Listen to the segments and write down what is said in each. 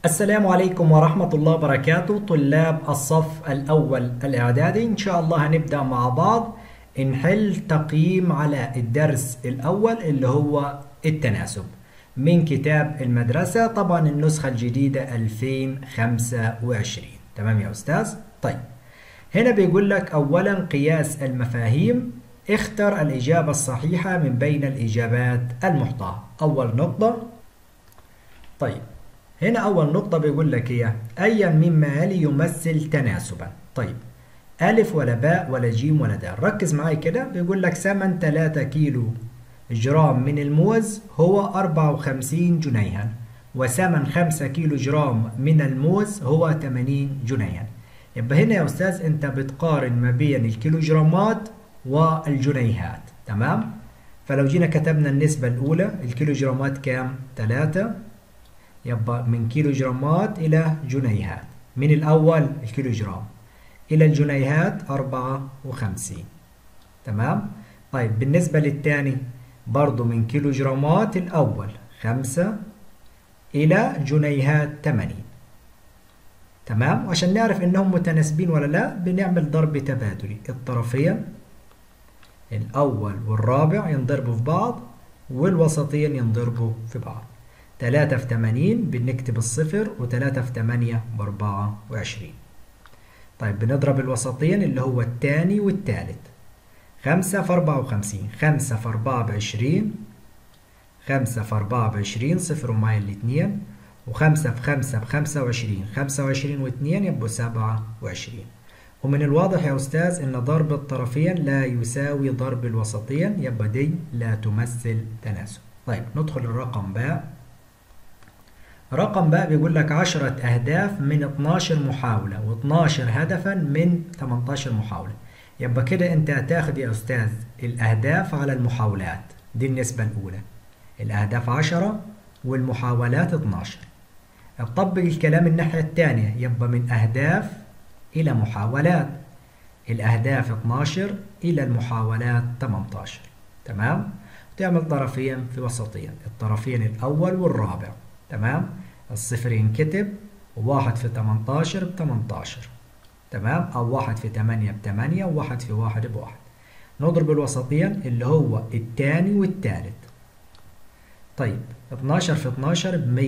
السلام عليكم ورحمة الله وبركاته طلاب الصف الأول الإعدادي إن شاء الله هنبدأ مع بعض نحل تقييم على الدرس الأول اللي هو التناسب من كتاب المدرسة طبعا النسخة الجديدة 2025 تمام يا أستاذ؟ طيب هنا بيقول لك أولا قياس المفاهيم اختر الإجابة الصحيحة من بين الإجابات المحتاة أول نقطة طيب هنا أول نقطة بيقول لك هي أيا مما يلي يمثل تناسبا طيب ألف ولا باء ولا جيم ولا دال ركز معايا كده بيقول لك ثمن 3 كيلو جرام من الموز هو 54 جنيها وثمن 5 كيلو جرام من الموز هو 80 جنيها يبقى هنا يا أستاذ أنت بتقارن ما بين الكيلوجرامات والجنيهات تمام فلو جينا كتبنا النسبة الأولى الكيلوجرامات كام 3 يبقى من كيلو جرامات إلى جنيهات من الأول الكيلو جرام إلى الجنيهات 54 تمام طيب بالنسبة للثاني برضو من كيلو جرامات الأول 5 إلى جنيهات 80 تمام وعشان نعرف إنهم متناسبين ولا لا بنعمل ضرب تبادلي الطرفين الأول والرابع ينضربوا في بعض والوسطين ينضربوا في بعض تلاتة في تمانين بنكتب الصفر وتلاتة في تمانية بأربعة وعشرين طيب بنضرب الوسطين اللي هو التاني والتالت خمسة في أربعة وخمسين خمسة في أربعة بعشرين خمسة في أربعة بعشرين صفر ومعايا الاتنين وخمسة في خمسة بخمسة وعشرين خمسة وعشرين واتنين يبقوا سبعة وعشرين ومن الواضح يا أستاذ إن ضرب الطرفين لا يساوي ضرب الوسطين يبقى دي لا تمثل تناسب طيب ندخل الرقم باء رقم بقى بيقول لك 10 أهداف من 12 محاولة و12 هدفا من 18 محاولة يبقى كده أنت هتاخد يا أستاذ الأهداف على المحاولات دي النسبة الأولى الأهداف 10 والمحاولات 12 طبق الكلام الناحية الثانية يبقى من أهداف إلى محاولات الأهداف 12 إلى المحاولات 18 تمام؟ تعمل طرفين في وسطين الطرفين الأول والرابع تمام الصفر ينكتب وواحد في 18 ب 18 تمام أو واحد في 8 ب 8 وواحد في واحد بواحد نضرب الوسطين اللي هو الثاني والثالث طيب 12 في 12 ب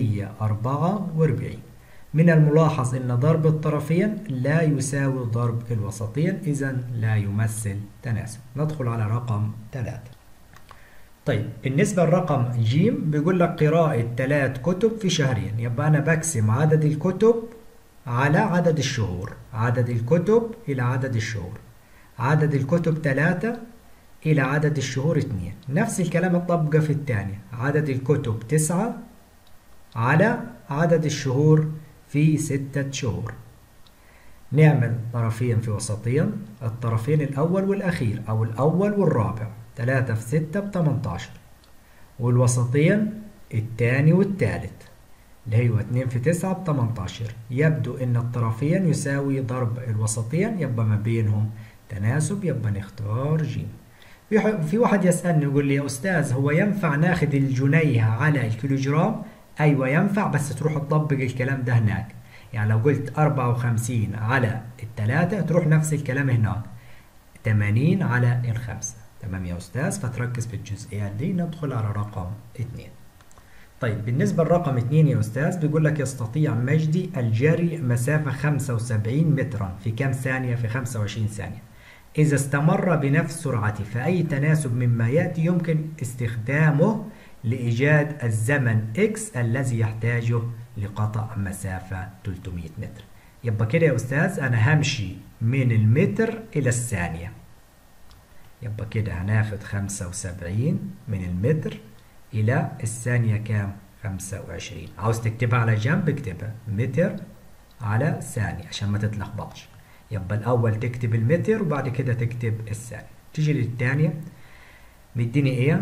144 من الملاحظ أن ضرب الطرفين لا يساوي ضرب الوسطين إذا لا يمثل تناسب ندخل على رقم 3 طيب بالنسبة لرقم ج بيقول لك قراءة ثلاث كتب في شهرين يبقى أنا بقسم عدد الكتب على عدد الشهور عدد الكتب إلى عدد الشهور عدد الكتب ثلاثة إلى عدد الشهور اثنين نفس الكلام الطبقة في الثانية عدد الكتب تسعة على عدد الشهور في ستة شهور نعمل طرفين في وسطين الطرفين الأول والأخير أو الأول والرابع تلاتة في ستة بتمنتاشر والوسطين التاني والتالت اللي هو اتنين في تسعة بتمنتاشر يبدو ان الطرفين يساوي ضرب الوسطين يبقى ما بينهم تناسب يبقى نختار ج في واحد يسألني يقول لي يا أستاذ هو ينفع ناخد الجنيه على الكيلوجرام أيوة ينفع بس تروح تطبق الكلام ده هناك يعني لو قلت 54 على التلاتة تروح نفس الكلام هناك 80 على الخمسة تمام يا أستاذ فتركز في الجزئيات دي ندخل على رقم 2 طيب بالنسبة لرقم 2 يا أستاذ بيقول لك يستطيع مجدي الجري مسافة 75 مترا في كم ثانية في 25 ثانية إذا استمر بنفس سرعته فأي تناسب مما يأتي يمكن استخدامه لإيجاد الزمن X الذي يحتاجه لقطع مسافة 300 متر يبقى كده يا أستاذ أنا همشي من المتر إلى الثانية يبقى كده هناخد خمسة وسبعين من المتر إلى الثانية كام؟ خمسة وعشرين عاوز تكتبها على جنب اكتبها متر على ثانية عشان ما تتلخبطش يبقى الأول تكتب المتر وبعد كده تكتب الثانية تيجي للثانية مديني إيه؟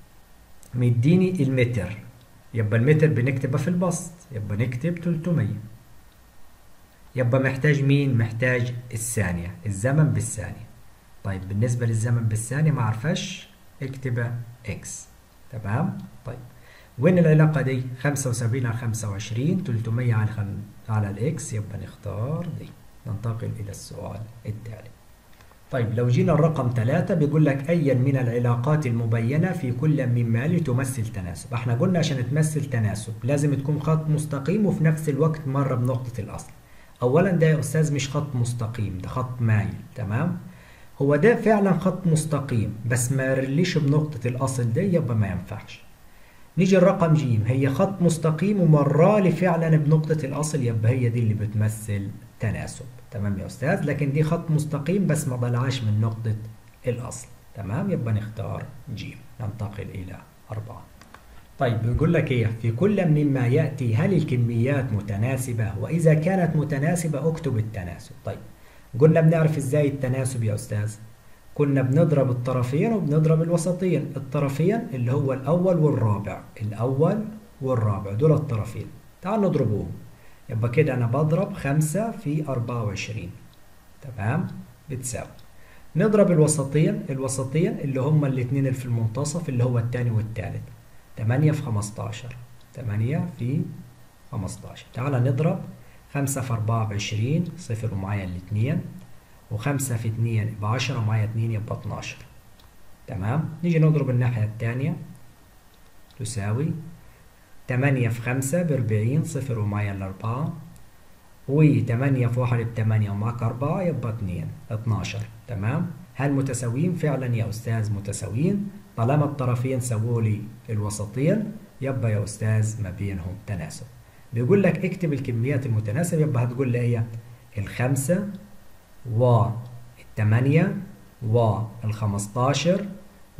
مديني المتر يبقى المتر بنكتبها في البسط يبقى نكتب 300 يبقى محتاج مين؟ محتاج الثانية الزمن بالثانية طيب بالنسبة للزمن بالثانية ما عرفش اكتبها اكس تمام طيب وين العلاقة دي 75 على 25 300 على خم... على الإكس يبقى نختار دي ننتقل إلى السؤال التالي طيب لو جينا الرقم 3 بيقول لك أيا من العلاقات المبينة في كل مما لتمثل تناسب احنا قلنا عشان تمثل تناسب لازم تكون خط مستقيم وفي نفس الوقت مر بنقطة الأصل أولا ده يا أستاذ مش خط مستقيم ده خط مايل تمام هو ده فعلا خط مستقيم بس ما يرليش بنقطة الأصل ده يبقى ما ينفعش نيجي الرقم ج هي خط مستقيم ومرالي فعلا بنقطة الأصل يبقى هي دي اللي بتمثل تناسب تمام يا أستاذ لكن دي خط مستقيم بس ما طلعش من نقطة الأصل تمام يبقى نختار ج ننتقل إلى أربعة طيب بيقول لك إيه في كل مما يأتي هل الكميات متناسبة وإذا كانت متناسبة اكتب التناسب طيب قلنا بنعرف إزاي التناسب يا أستاذ كنا بنضرب الطرفين وبنضرب الوسطين الطرفين اللي هو الأول والرابع الأول والرابع دول الطرفين تعال نضربوهم يبقى كده أنا بضرب خمسة في أربعة وعشرين تمام بتساوي نضرب الوسطين الوسطين اللي هما الاتنين اللي في المنتصف اللي هو التاني والتالت تمانية في خمستاشر تمانية في خمستاشر تعال نضرب خمسة في أربعة بعشرين صفر ومعايا الاتنين وخمسة في اتنين بعشرة معايا اتنين يبقى اتناشر تمام نيجي نضرب الناحية التانية تساوي تمانية في خمسة بأربعين صفر ومعايا الأربعة وتمانية في واحد بتمانية ومعاك أربعة يبقى اتنين اتناشر تمام هل متساويين فعلا يا أستاذ متساويين طالما الطرفين سووا لي الوسطين يبقى يا أستاذ ما بينهم تناسب بيقول لك اكتب الكميات المتناسبة يبقى هتقول لي هي الخمسة والثمانية والخمستاشر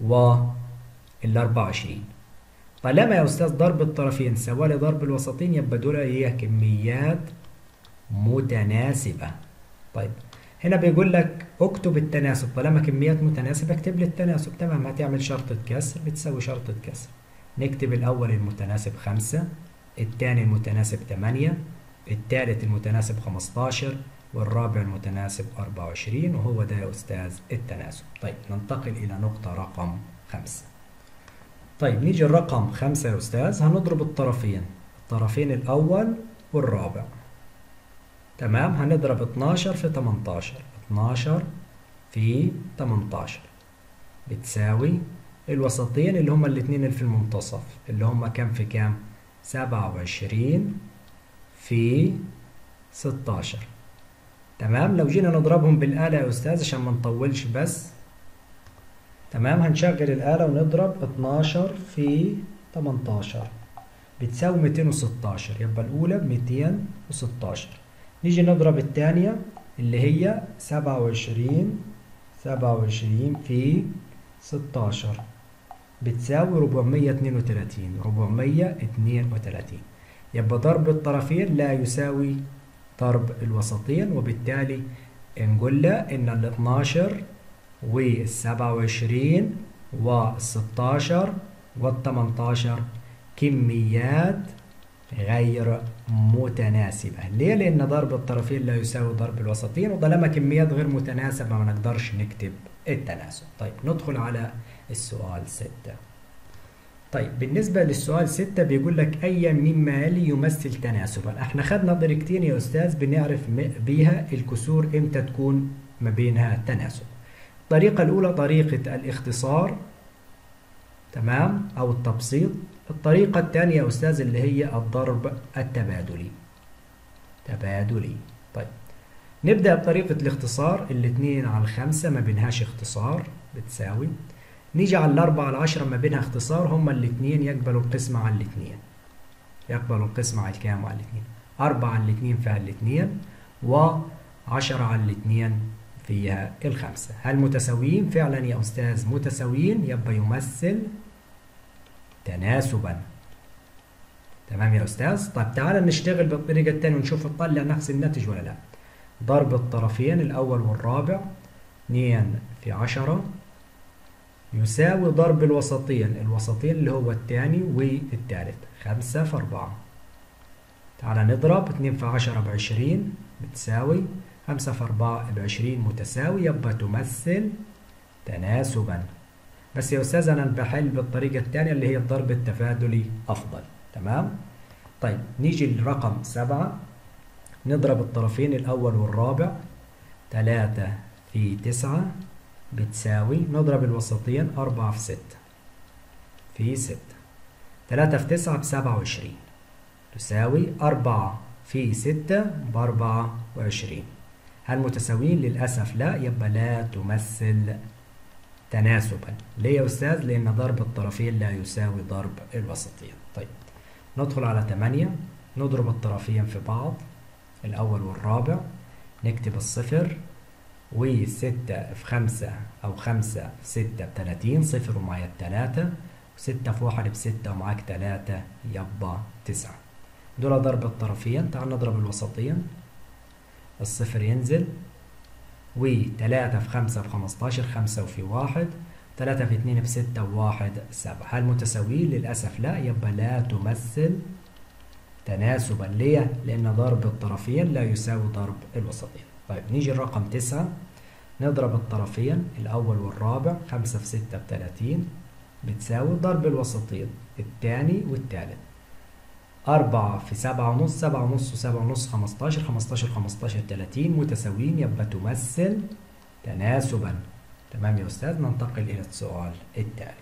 والأربعة وعشرين طالما يا أستاذ ضرب الطرفين سوالي ضرب الوسطين يبقى دول هي كميات متناسبة طيب هنا بيقول لك اكتب التناسب طالما كميات متناسبة اكتب لي التناسب تمام هتعمل شرطة كسر بتساوي شرطة كسر نكتب الأول المتناسب خمسة الثاني المتناسب ثمانية الثالث المتناسب خمستاشر والرابع المتناسب 24 وهو ده يا أستاذ التناسب طيب ننتقل إلى نقطة رقم خمسة طيب نيجي الرقم خمسة يا أستاذ هنضرب الطرفين الطرفين الأول والرابع تمام هنضرب 12 في 18 12 في 18 بتساوي الوسطين اللي هما الاتنين اللي في المنتصف اللي هما كام في كام 27 في 16 تمام لو جينا نضربهم بالآلة يا أستاذ عشان ما نطولش بس تمام هنشغل الآلة ونضرب 12 في 18 بتساوي 216 يبقى الأولى ب 216 نيجي نضرب الثانية اللي هي 27 27 في 16 بتساوي 432 432 يبقى ضرب الطرفين لا يساوي ضرب الوسطين وبالتالي نقول له ان ال 12 وال 27 وال 16 وال 18 كميات غير متناسبة ليه؟ لأن ضرب الطرفين لا يساوي ضرب الوسطين وطالما كميات غير متناسبة ما نقدرش نكتب التناسب طيب ندخل على السؤال 6 طيب بالنسبة للسؤال 6 بيقول لك أي مما يلي يمثل تناسبا احنا خدنا طريقتين يا أستاذ بنعرف بيها الكسور امتى تكون ما بينها تناسب الطريقة الأولى طريقة الاختصار تمام أو التبسيط الطريقة الثانية يا أستاذ اللي هي الضرب التبادلي تبادلي طيب نبدأ بطريقة الاختصار الاثنين على الخمسة ما بينهاش اختصار بتساوي نيجي على الأربعة على العشرة ما بينها اختصار هما الاثنين يقبلوا القسمة على الاثنين يقبلوا القسمة على الكام على الاثنين أربعة على الاثنين فيها الاثنين وعشرة على الاثنين فيها الخمسة هل متساويين فعلا يا أستاذ متساويين يبقى يمثل تناسبا تمام يا أستاذ طيب تعالى نشتغل بالطريقة الثانية ونشوف نطلع نفس الناتج ولا لا ضرب الطرفين الأول والرابع 2 في 10 يساوي ضرب الوسطين الوسطين اللي هو الثاني والثالث 5 في 4 تعالى نضرب 2 في 10 ب 20 بتساوي 5 في 4 ب 20 متساوي يبقى تمثل تناسبا بس يا أستاذ أنا بحل بالطريقة الثانية اللي هي الضرب التفادلي أفضل تمام طيب نيجي لرقم سبعة نضرب الطرفين الأول والرابع تلاتة في تسعة بتساوي نضرب الوسطين أربعة في ستة في ستة تلاتة في تسعة بسبعة وعشرين تساوي أربعة في ستة بأربعة وعشرين هل متساويين؟ للأسف لا يبقى لا تمثل تناسبا ليه يا أستاذ؟ لأن ضرب الطرفين لا يساوي ضرب الوسطين طيب ندخل على 8 نضرب الطرفين في بعض الأول والرابع نكتب الصفر وستة في خمسة أو خمسة في ستة بتلاتين صفر ومعايا التلاتة وستة في واحد بستة ومعاك تلاتة يبقى تسعة دول ضرب الطرفين تعال نضرب الوسطين الصفر ينزل وتلاتة في خمسة بخمستاشر خمسة وفي واحد تلاتة في اتنين بستة وواحد سبعة هل متساويين؟ للأسف لا يبقى لا تمثل تناسبا ليه؟ لأن ضرب الطرفين لا يساوي ضرب الوسطين طيب نيجي الرقم تسعة نضرب الطرفين الأول والرابع خمسة في ستة بتلاتين بتساوي ضرب الوسطين الثاني والثالث أربعة في سبعة ونص سبعة ونص وسبعة ونص خمستاشر خمستاشر خمستاشر تلاتين متساويين يبقى تمثل تناسبا تمام يا أستاذ ننتقل إلى السؤال التالي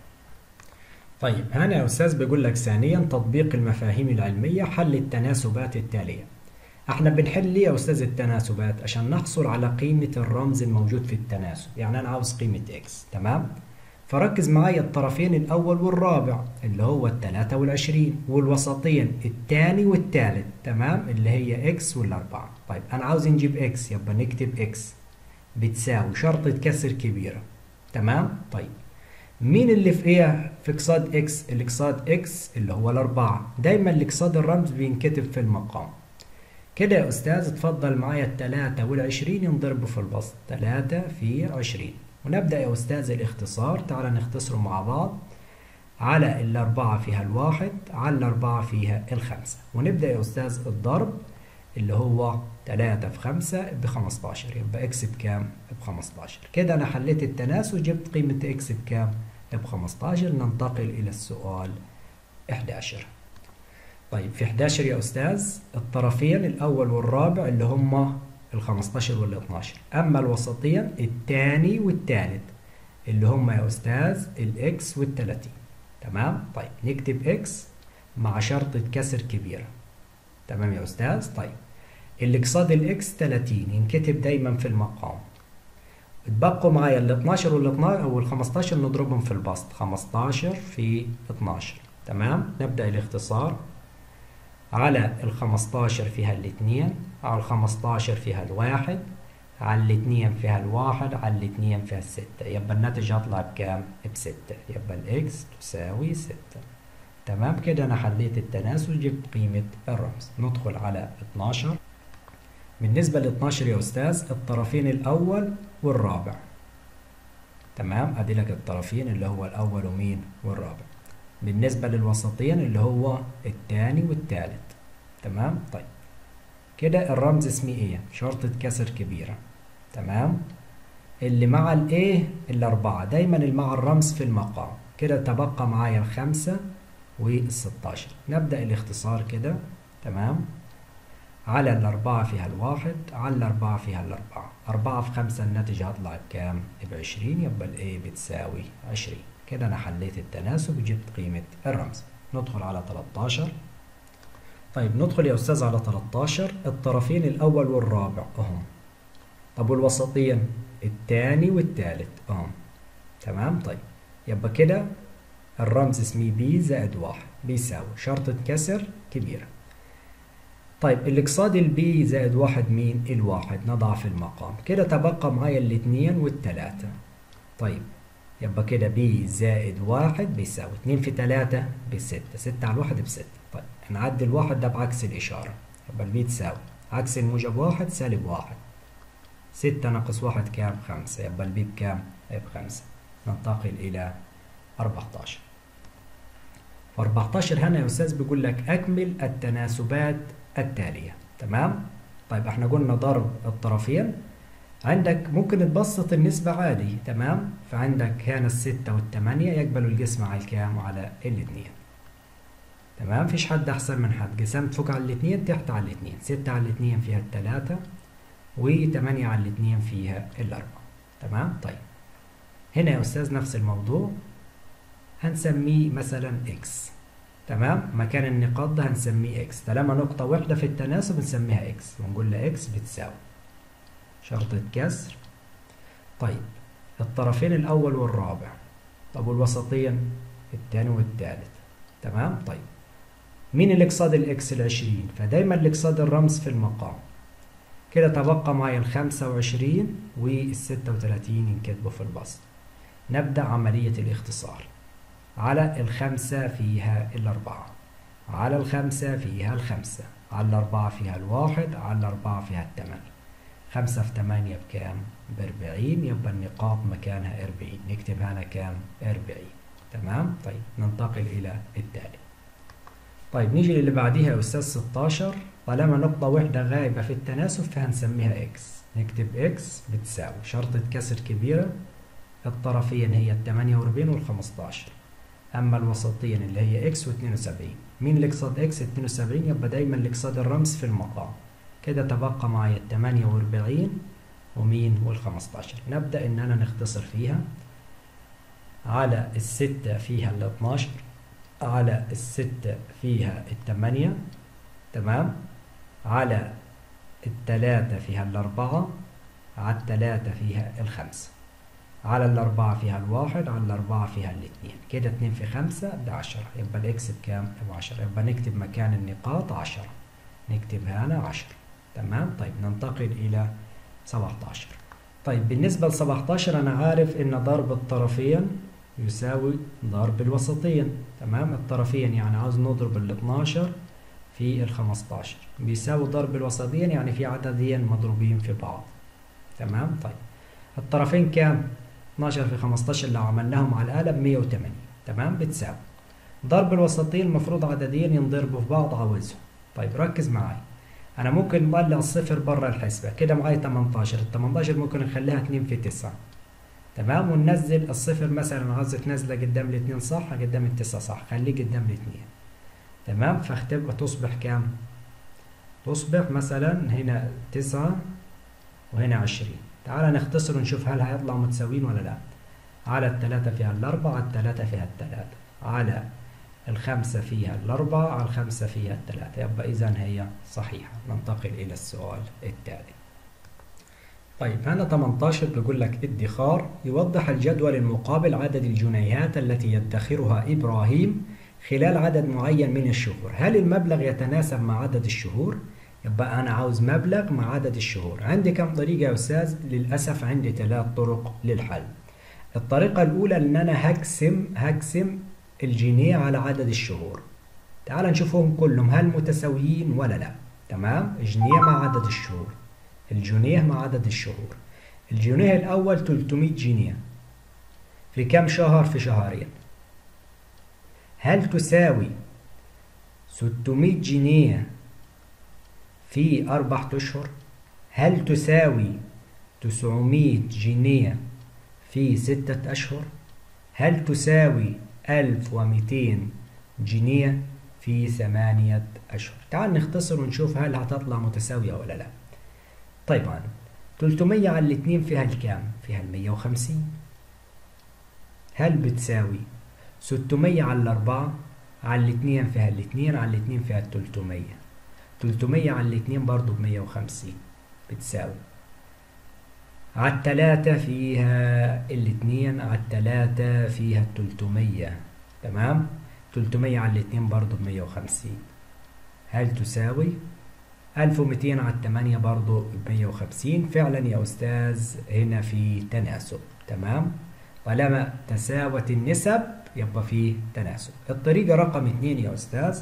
طيب هنا يا أستاذ بيقول لك ثانيا تطبيق المفاهيم العلمية حل التناسبات التالية احنا بنحل ليه يا أستاذ التناسبات عشان نحصل على قيمة الرمز الموجود في التناسب يعني أنا عاوز قيمة x تمام فركز معايا الطرفين الأول والرابع اللي هو التلاتة والعشرين والوسطين التاني والتالت تمام اللي هي x والأربعة طيب أنا عاوز نجيب x يبقى نكتب x بتساوي شرطة كسر كبيرة تمام طيب مين اللي في ايه في اقصاد اكس الاقصاد اكس اللي هو الاربعة دايما الاقصاد الرمز بينكتب في المقام كده يا استاذ اتفضل معايا التلاتة والعشرين ينضربوا في البسط تلاتة في عشرين ونبدأ يا استاذ الاختصار تعال نختصره مع بعض على الأربعة فيها الواحد على الأربعة فيها الخمسة ونبدأ يا أستاذ الضرب اللي هو تلاتة في خمسة بخمستاشر يبقى إكس بكام؟ بخمستاشر كده أنا حليت التناسب جبت قيمة إكس بكام؟ بخمستاشر ننتقل إلى السؤال إحداشر طيب في 11 يا أستاذ الطرفين الأول والرابع اللي هما ال 15 وال 12 أما الوسطين الثاني والثالث اللي هما يا أستاذ الإكس وال 30 تمام طيب نكتب إكس مع شرطة كسر كبيرة تمام يا أستاذ طيب اللي قصاد الإكس 30 ينكتب دايما في المقام اتبقوا معايا ال 12 وال 12 وال 15 نضربهم في البسط 15 في 12 تمام نبدأ الاختصار على ال 15 فيها الاثنين على ال 15 فيها الواحد على الاثنين فيها الواحد على الاثنين فيها الستة يبقى الناتج هطلع بكام؟ بستة يبقى الاكس تساوي ستة تمام كده انا حليت التناسل جبت قيمة الرمز ندخل على 12 بالنسبة ل 12 يا أستاذ الطرفين الأول والرابع تمام أدي لك الطرفين اللي هو الأول ومين والرابع بالنسبة للوسطين اللي هو الثاني والثالث تمام طيب كده الرمز اسمه ايه شرطة كسر كبيرة تمام اللي مع الايه الأربعة دايما اللي مع الرمز في المقام كده تبقى معايا الخمسة والستاشر نبدأ الاختصار كده تمام على الأربعة فيها الواحد على الأربعة فيها الأربعة أربعة في خمسة الناتج هطلع بكام؟ بعشرين يبقى الإيه بتساوي عشرين كده أنا حليت التناسب وجبت قيمة الرمز ندخل على 13 طيب ندخل يا أستاذ على 13 الطرفين الأول والرابع أهم طب والوسطين الثاني والثالث أهم تمام طيب يبقى كده الرمز اسمه بي زائد واحد بيساوي شرطة كسر كبيرة طيب الاقصاد البي زائد واحد مين؟ الواحد نضع في المقام كده تبقى معايا الاثنين والتلاتة طيب يبقى كده بي زائد واحد بيساوي اتنين في تلاتة بستة ستة على الواحد بستة طيب هنعدي الواحد ده بعكس الإشارة يبقى البي تساوي عكس الموجب واحد سالب واحد ستة ناقص واحد كام؟ خمسة يبقى البي بكام؟ بخمسة ننتقل إلى أربعتاشر و14 هنا يا أستاذ بيقول لك أكمل التناسبات التالية تمام؟ طيب احنا قلنا ضرب الطرفين عندك ممكن تبسط النسبة عادي تمام فعندك هنا الستة والثمانية يقبلوا القسمة على الكام وعلى الاثنين تمام فيش حد أحسن من حد قسمت فوق على الاثنين تحت على الاثنين ستة على الاثنين فيها الثلاثة وثمانية على الاثنين فيها الأربعة تمام طيب هنا يا أستاذ نفس الموضوع هنسميه مثلا إكس تمام مكان النقاط ده هنسميه إكس طالما نقطة واحدة في التناسب نسميها إكس ونقول له إكس بتساوي شرطة كسر طيب الطرفين الأول والرابع طب والوسطين الثاني والثالث تمام طيب مين اللي قصاد الإكس العشرين فدايما اللي قصاد الرمز في المقام كده تبقى معي الخمسة وعشرين والستة وتلاتين ينكتبوا في البسط نبدأ عملية الاختصار على الخمسة فيها الأربعة على الخمسة فيها الخمسة على الأربعة فيها الواحد على الأربعة فيها الثمانية خمسة في تمانية بكام؟ بأربعين يبقى النقاط مكانها أربعين نكتب هنا كام؟ أربعين تمام؟ طيب ننتقل إلى التالي طيب نيجي للي بعديها يا أستاذ 16 طالما نقطة واحدة غايبة في التناسب فهنسميها إكس نكتب إكس بتساوي شرطة كسر كبيرة الطرفين هي ال 48 وال 15 أما الوسطين اللي هي إكس و 72 مين اللي قصاد إكس 72 يبقى دايما اللي قصاد الرمز في المقام كده تبقى معي ال 48 ومين وال 15 نبدأ إن أنا نختصر فيها على الستة فيها ال 12 على الستة فيها التمانية تمام على التلاتة فيها الأربعة على التلاتة فيها الخمسة على الأربعة فيها الواحد على الأربعة فيها الاثنين كده اتنين في خمسة ده عشرة يبقى الإكس بكام؟ بعشرة يبقى نكتب مكان النقاط عشرة نكتب هنا عشرة تمام طيب ننتقل إلى 17 طيب بالنسبة ل 17 أنا عارف إن ضرب الطرفين يساوي ضرب الوسطين تمام الطرفين يعني عاوز نضرب ال 12 في ال 15 بيساوي ضرب الوسطين يعني في عددين مضروبين في بعض تمام طيب الطرفين كام 12 في 15 لو عملناهم على الآلة ب 180 تمام بتساوي ضرب الوسطين المفروض عددين ينضربوا في بعض عاوزهم طيب ركز معايا انا ممكن نطلع الصفر بره الحسبه كده معايا 18 ال 18 ممكن نخليها 2 في 9 تمام وننزل الصفر مثلا عاوز تنزله قدام الاثنين صح قدام التسعة صح خليه قدام الاثنين تمام فتبقى تصبح كام تصبح مثلا هنا تسعة وهنا عشرين تعال نختصر ونشوف هل هيطلعوا متساويين ولا لا على الثلاثة فيها الأربعة على الثلاثة فيها الثلاثة على الخمسة فيها الأربعة على الخمسة فيها الثلاثة يبقى إذا هي صحيحة ننتقل إلى السؤال التالي طيب هنا 18 بيقول لك ادخار يوضح الجدول المقابل عدد الجنيهات التي يدخرها إبراهيم خلال عدد معين من الشهور هل المبلغ يتناسب مع عدد الشهور؟ يبقى أنا عاوز مبلغ مع عدد الشهور عندي كم طريقة يا أستاذ؟ للأسف عندي ثلاث طرق للحل الطريقة الأولى إن أنا هقسم هقسم الجنيه على عدد الشهور تعال نشوفهم كلهم هل متساويين ولا لا تمام جنيه مع عدد الشهور الجنيه مع عدد الشهور الجنيه الأول 300 جنيه في كم شهر في شهرين هل تساوي 600 جنيه في أربعة أشهر هل تساوي 900 جنيه في ستة أشهر هل تساوي 1200 جنيه في ثمانية أشهر تعال نختصر ونشوف هل هتطلع متساوية ولا لا طيب 300 على الاثنين فيها الكام فيها ال 150 هل بتساوي 600 على الأربعة على الاثنين فيها الاثنين على الاثنين فيها 300 300 على الاثنين برضو ب 150 بتساوي على التلاتة فيها الاثنين على التلاتة فيها التلتمية تمام تلتمية على الاثنين برضو بمية وخمسين هل تساوي ألف ومتين على التمانية برضو بمية وخمسين فعلا يا أستاذ هنا في تناسب تمام طالما تساوت النسب يبقى في تناسب الطريقة رقم اتنين يا أستاذ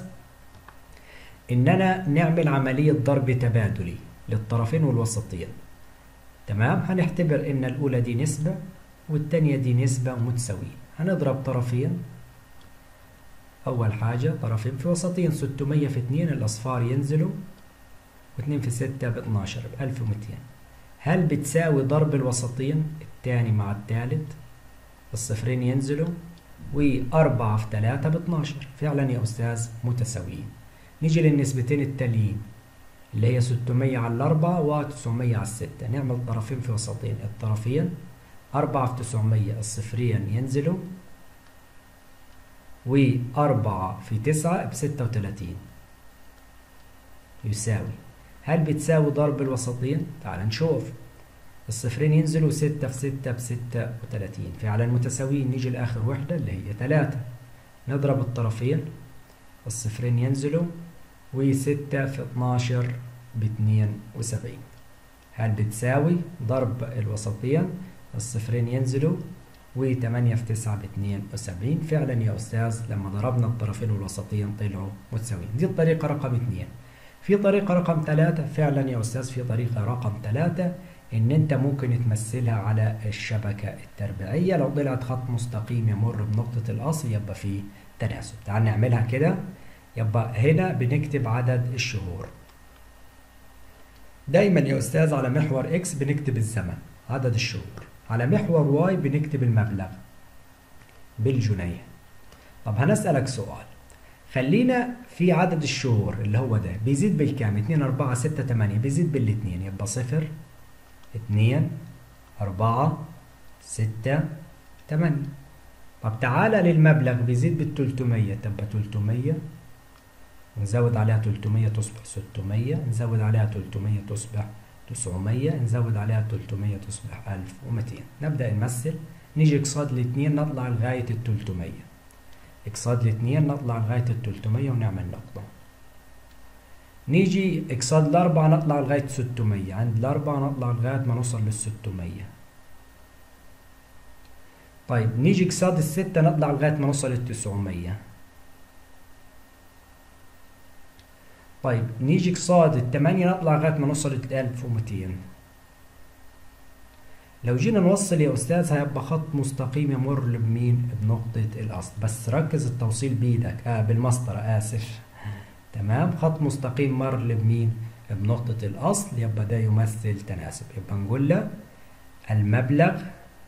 إننا نعمل عملية ضرب تبادلي للطرفين والوسطين تمام هنعتبر ان الاولى دي نسبة والتانية دي نسبة متساويين هنضرب طرفين اول حاجة طرفين في وسطين 600 في 2 الاصفار ينزلوا و2 في 6 ب 12 ب 1200 هل بتساوي ضرب الوسطين الثاني مع الثالث الصفرين ينزلوا و4 في 3 ب 12 فعلا يا أستاذ متساويين نيجي للنسبتين التاليين اللي هي 600 على الأربعة و900 على الستة نعمل طرفين في وسطين الطرفين 4 في 900 الصفرين ينزلوا و4 في 9 ب 36 يساوي هل بتساوي ضرب الوسطين؟ تعال نشوف الصفرين ينزلوا 6 في 6 ب 36 فعلا متساويين نيجي لآخر وحدة اللي هي 3 نضرب الطرفين الصفرين ينزلوا و6 في 12 ب 72 هل بتساوي ضرب الوسطين الصفرين ينزلوا و8 في 9 ب 72 فعلا يا أستاذ لما ضربنا الطرفين والوسطين طلعوا متساويين دي الطريقة رقم 2 في طريقة رقم 3 فعلا يا أستاذ في طريقة رقم 3 إن أنت ممكن تمثلها على الشبكة التربيعية لو طلعت خط مستقيم يمر بنقطة الأصل يبقى فيه تناسب تعال نعملها كده يبقى هنا بنكتب عدد الشهور دايما يا أستاذ على محور إكس بنكتب الزمن عدد الشهور على محور واي بنكتب المبلغ بالجنيه طب هنسألك سؤال خلينا في عدد الشهور اللي هو ده بيزيد بالكام 2 4 6 8 بيزيد بالاثنين يبقى صفر 2 4 6 8 طب تعالى للمبلغ بيزيد بال 300 تبقى 300 نزود عليها 300 تصبح 600 نزود عليها 300 تصبح 900 نزود عليها 300 تصبح 1200 نبدأ نمثل نيجي اقصاد الاثنين نطلع لغاية ال 300 اقصاد الاثنين نطلع لغاية ال 300 ونعمل نقطة نيجي اقصاد الأربعة نطلع لغاية 600 عند الأربعة نطلع لغاية ما نوصل لل 600 طيب نيجي اقصاد الستة نطلع لغاية ما نوصل لل 900 طيب نيجي قصاد الثمانية نطلع لغاية ما نوصل ل 1200 لو جينا نوصل يا أستاذ هيبقى خط مستقيم يمر بمين؟ بنقطة الأصل بس ركز التوصيل بإيدك آه بالمسطرة آسف تمام خط مستقيم مر بمين؟ بنقطة الأصل يبقى ده يمثل تناسب يبقى نقول له المبلغ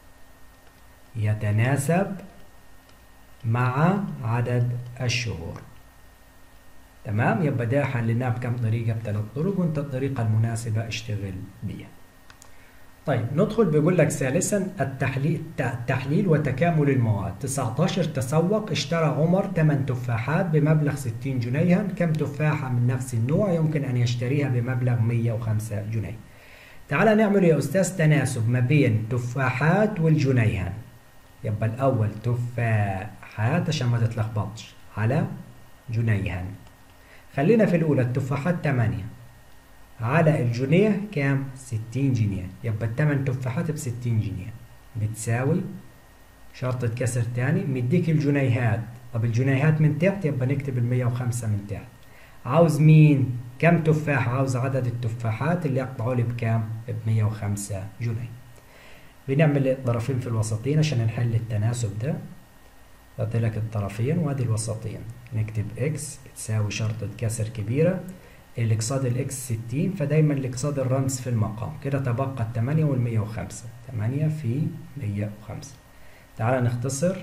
يتناسب مع عدد الشهور تمام يبقى ده حليناه بكم طريقة بثلاث طرق وانت الطريقة المناسبة اشتغل بيها طيب ندخل بيقول لك ثالثا التحليل التحليل وتكامل المواد 19 تسوق اشترى عمر 8 تفاحات بمبلغ 60 جنيها كم تفاحة من نفس النوع يمكن أن يشتريها بمبلغ 105 جنيه تعال نعمل يا أستاذ تناسب ما بين تفاحات والجنيهان يبقى الأول تفاحات عشان ما تتلخبطش على جنيهان خلينا في الأولى التفاحات 8 على الجنيه كام؟ 60 جنيه يبقى الثمن تفاحات ب 60 جنيه بتساوي شرطة كسر تاني مديك الجنيهات طب الجنيهات من تحت يبقى نكتب ال 105 من تحت عاوز مين؟ كم تفاح؟ عاوز عدد التفاحات اللي يقطعوا لي بكام؟ ب 105 جنيه بنعمل الطرفين في الوسطين عشان نحل التناسب ده قلت لك الطرفين وادي الوسطين نكتب اكس بتساوي شرطة كسر كبيرة الاقصاد الاكس 60 فدايما الاقصاد الرمز في المقام كده تبقى ال 8 وال 105 8 في 105 تعال نختصر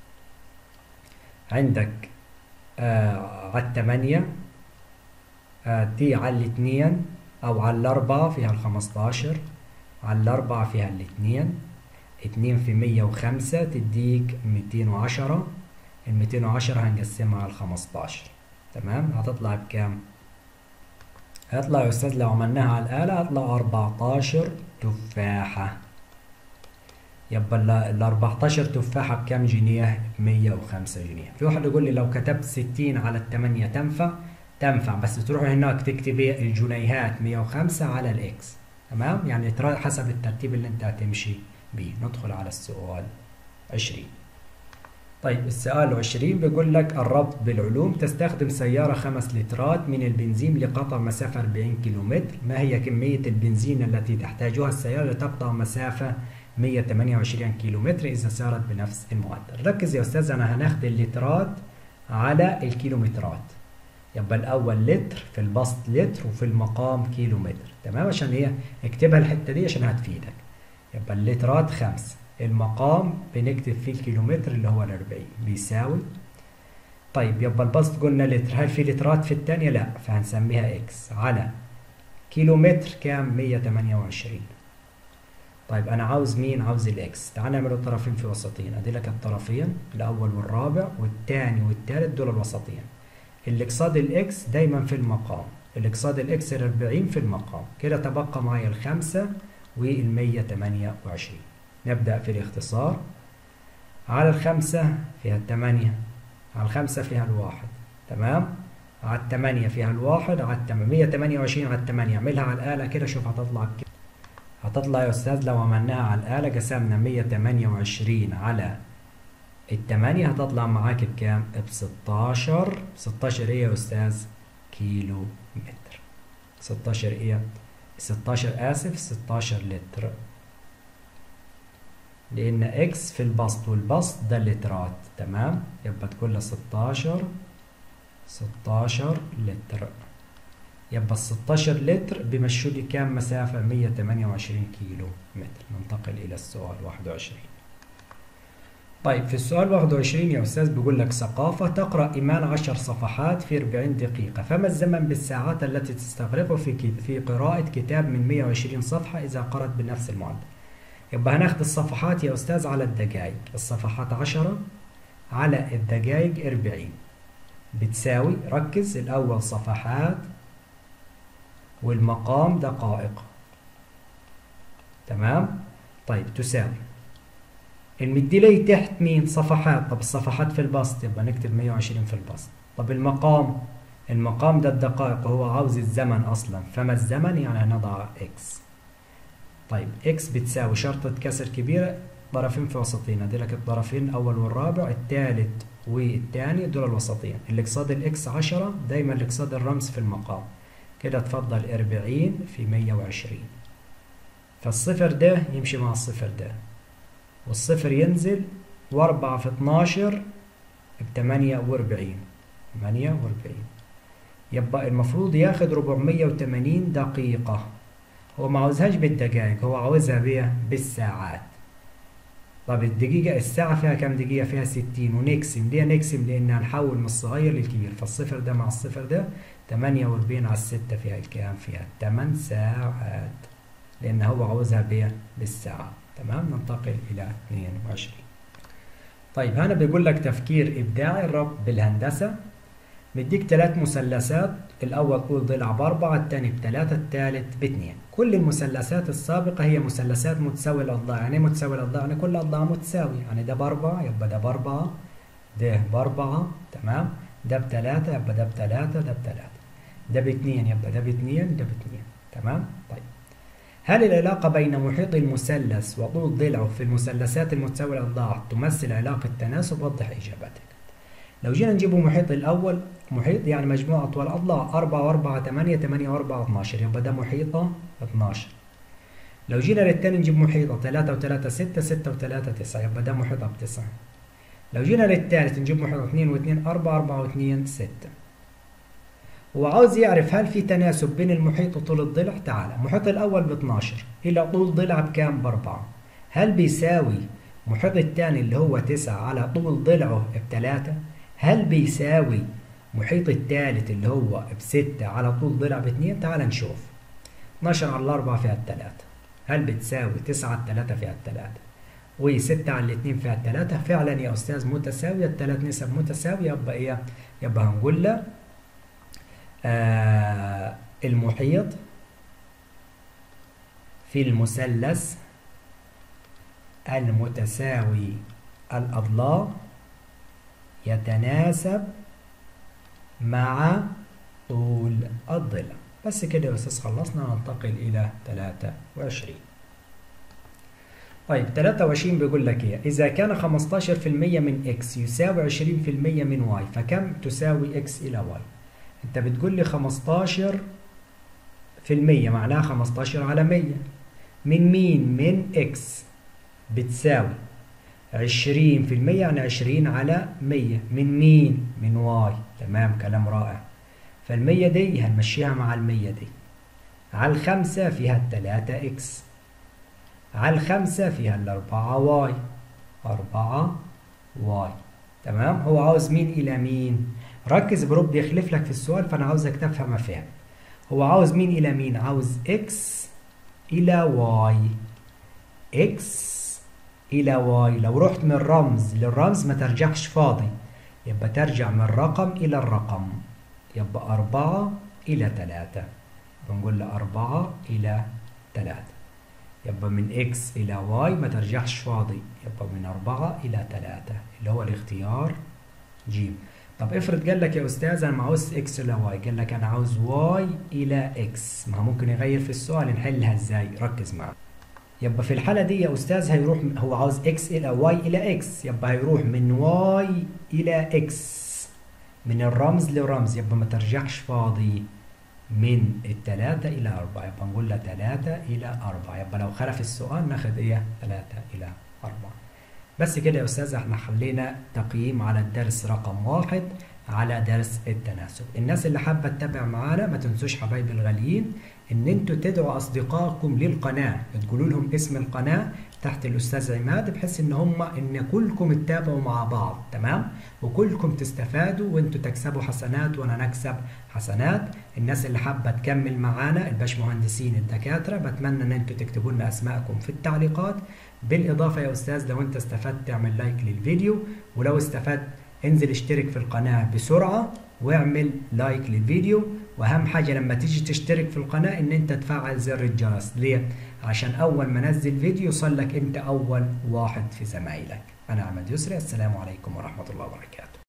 عندك آه على الثمانية آه دي على الاثنين أو على الأربعة فيها الخمستاشر على الأربعة فيها الاثنين اتنين في مية وخمسة تديك ميتين وعشرة الميتين وعشرة هنقسمها على الخمستاشر تمام هتطلع بكام؟ هيطلع يا أستاذ لو عملناها على الآلة هتطلع أربعتاشر تفاحة يبقى ال 14 تفاحة بكام جنيه؟ 105 جنيه. في واحد يقول لي لو كتبت 60 على الثمانية تنفع؟ تنفع بس تروح هناك تكتب الجنيهات 105 على الإكس. تمام؟ يعني حسب الترتيب اللي أنت هتمشي بيه. ندخل على السؤال 20. طيب السؤال 20 بيقول لك الربط بالعلوم تستخدم سيارة 5 لترات من البنزين لقطع مسافة 40 كيلومتر ما هي كمية البنزين التي تحتاجها السيارة لتقطع مسافة 128 كيلومتر إذا سارت بنفس المعدل ركز يا أستاذ أنا هناخد اللترات على الكيلومترات يبقى الأول لتر في البسط لتر وفي المقام كيلو متر تمام عشان هي اكتبها الحتة دي عشان هتفيدك يبقى اللترات خمسة المقام بنكتب فيه الكيلومتر اللي هو الأربعين بيساوي طيب يبقى البسط قلنا لتر هل في لترات في الثانية؟ لا فهنسميها اكس على كيلومتر كام 128 طيب انا عاوز مين عاوز الاكس تعال نعمل الطرفين في وسطين ادي لك الطرفين الاول والرابع والثاني والثالث دول الوسطين اللي قصاد الاكس دايما في المقام اللي قصاد الاكس ال 40 في المقام كده تبقى معايا الخمسة وال 128 نبدأ في الاختصار على الخمسة فيها الثمانية على الخمسة فيها الواحد تمام على الثمانية فيها الواحد على الثمانية 128 على الثمانية اعملها على الآلة كده شوف هتطلع كده هتطلع يا أستاذ لو عملناها على الآلة قسمنا 128 على التمانية هتطلع معاك بكام؟ ب 16 16 إيه يا أستاذ؟ كيلو متر 16 إيه؟ 16 آسف 16 لتر لأن إكس في البسط والبسط ده اللترات تمام؟ يبقى تكون 16 16 لتر يبقى ال 16 لتر بيمشوا لي كام مسافة 128 كيلو متر ننتقل إلى السؤال 21 طيب في السؤال 21 يا أستاذ بيقول لك ثقافة تقرأ إيمان 10 صفحات في 40 دقيقة فما الزمن بالساعات التي تستغرقه في في قراءة كتاب من 120 صفحة إذا قرأت بنفس المعدل يبقى هناخد الصفحات يا أستاذ على الدقائق الصفحات 10 على الدقائق 40 بتساوي ركز الأول صفحات والمقام دقائق تمام طيب تساوي المديلي تحت مين صفحات طب الصفحات في البسط يبقى نكتب 120 في البسط طب المقام المقام ده الدقائق هو عاوز الزمن اصلا فما الزمن يعني هنضع اكس طيب اكس بتساوي شرطة كسر كبيرة طرفين في وسطين ادي لك الطرفين الاول والرابع الثالث والثاني دول الوسطين اللي قصاد الاكس 10 دايما اللي قصاد الرمز في المقام كده تفضل 40 في 120 فالصفر ده يمشي مع الصفر ده والصفر ينزل واربعة في 12 ب 48 48 يبقى المفروض ياخد 480 دقيقة هو ما عاوزهاش بالدقائق هو عاوزها بيه بالساعات طب الدقيقة الساعة فيها كام دقيقة؟ فيها 60 ونقسم ليه نقسم؟ لأن هنحول من الصغير للكبير فالصفر ده مع الصفر ده 48 على الستة فيها الكام؟ فيها 8 ساعات لأن هو عاوزها بيه بالساعة تمام ننتقل إلى 22 طيب هنا بيقول لك تفكير إبداعي الربط بالهندسة مديك ثلاث مثلثات الأول طول ضلع بأربعة الثاني بثلاثة الثالث باثنين كل المثلثات السابقة هي مثلثات متساوية الأضلاع يعني إيه متساوية الأضلاع يعني كل الأضلاع متساوية يعني ده بأربعة يبقى ده بأربعة ده بأربعة تمام ده بثلاثة يبقى ده بثلاثة ده بثلاثة ده باثنين يبقى ده باثنين ده باثنين تمام طيب هل العلاقة بين محيط المثلث وطول ضلعه في المثلثات المتساوية الأضلاع تمثل علاقة تناسب؟ وضح إجابتك. لو جينا نجيب محيط الأول محيط يعني مجموع أطوال الأضلاع 4 و4 8 8 و4 12 يبقى ده محيطة 12. لو جينا للتاني نجيب محيطة 3 و3 6 6 و3 9 يبقى ده محيطة بتسعة. لو جينا للثالث نجيب محيطة 2 و2 4 4 و2 6. هو عاوز يعرف هل في تناسب بين المحيط وطول الضلع تعالى المحيط الأول ب 12 إلى طول ضلع بكام بأربعة هل بيساوي المحيط الثاني اللي هو 9 على طول ضلعه بثلاثة هل بيساوي محيط الثالث اللي هو بستة على طول ضلع باثنين تعال نشوف 12 على الأربعة فيها الثلاثة هل بتساوي 9 على الثلاثة فيها الثلاثة و6 على الاثنين فيها الثلاثة فعلا يا أستاذ متساوية الثلاث نسب متساوية يبقى إيه يبقى هنقول له آه المحيط في المثلث المتساوي الأضلاع يتناسب مع طول الضلع بس كده يا أستاذ خلصنا ننتقل إلى 23 طيب 23 بيقول لك ايه إذا كان 15% من x يساوي 20% من y فكم تساوي x إلى y انت بتقول لي 15 في المية معناها 15 على 100 من مين من اكس بتساوي 20 في المية يعني 20 على 100 من مين من واي تمام كلام رائع فالمية دي هنمشيها مع المية دي على الخمسة فيها التلاتة اكس على الخمسة فيها الأربعة واي أربعة واي تمام هو عاوز مين إلى مين ركز بروب بيخلف لك في السؤال فأنا عاوزك تفهم فهم هو عاوز مين إلى مين عاوز إكس إلى واي إكس إلى واي لو رحت من رمز للرمز ما ترجعش فاضي يبقى ترجع من رقم إلى الرقم يبقى أربعة إلى تلاتة بنقول له أربعة إلى تلاتة يبقى من إكس إلى واي ما ترجعش فاضي يبقى من أربعة إلى تلاتة اللي هو الاختيار جيم طب افرض قال لك يا أستاذ أنا ما عاوز إكس إلى واي قال لك أنا عاوز واي إلى إكس ما ممكن يغير في السؤال نحلها إزاي ركز معايا يبقى في الحالة دي يا أستاذ هيروح هو عاوز إكس إلى واي إلى إكس يبقى هيروح من واي إلى إكس من الرمز لرمز يبقى ما ترجعش فاضي من التلاتة إلى أربعة يبقى نقول له تلاتة إلى أربعة يبقى لو خلف السؤال ناخد إيه تلاتة إلى أربعة بس كده يا أستاذ احنا حلينا تقييم على الدرس رقم واحد على درس التناسب الناس اللي حابة تتابع معانا ما تنسوش حبايبي الغاليين ان انتوا تدعوا اصدقائكم للقناة تقولوا لهم اسم القناة تحت الاستاذ عماد بحيث ان هم ان كلكم تتابعوا مع بعض تمام وكلكم تستفادوا وانتوا تكسبوا حسنات وانا نكسب حسنات الناس اللي حابة تكمل معانا الباشمهندسين الدكاترة بتمنى ان انتوا تكتبوا لنا اسماءكم في التعليقات بالاضافة يا استاذ لو انت استفدت اعمل لايك للفيديو ولو استفدت انزل اشترك في القناة بسرعة واعمل لايك للفيديو واهم حاجة لما تيجي تشترك في القناة ان انت تفعل زر الجرس ليه؟ عشان اول ما انزل فيديو يوصل لك انت اول واحد في زمايلك انا احمد يسري السلام عليكم ورحمة الله وبركاته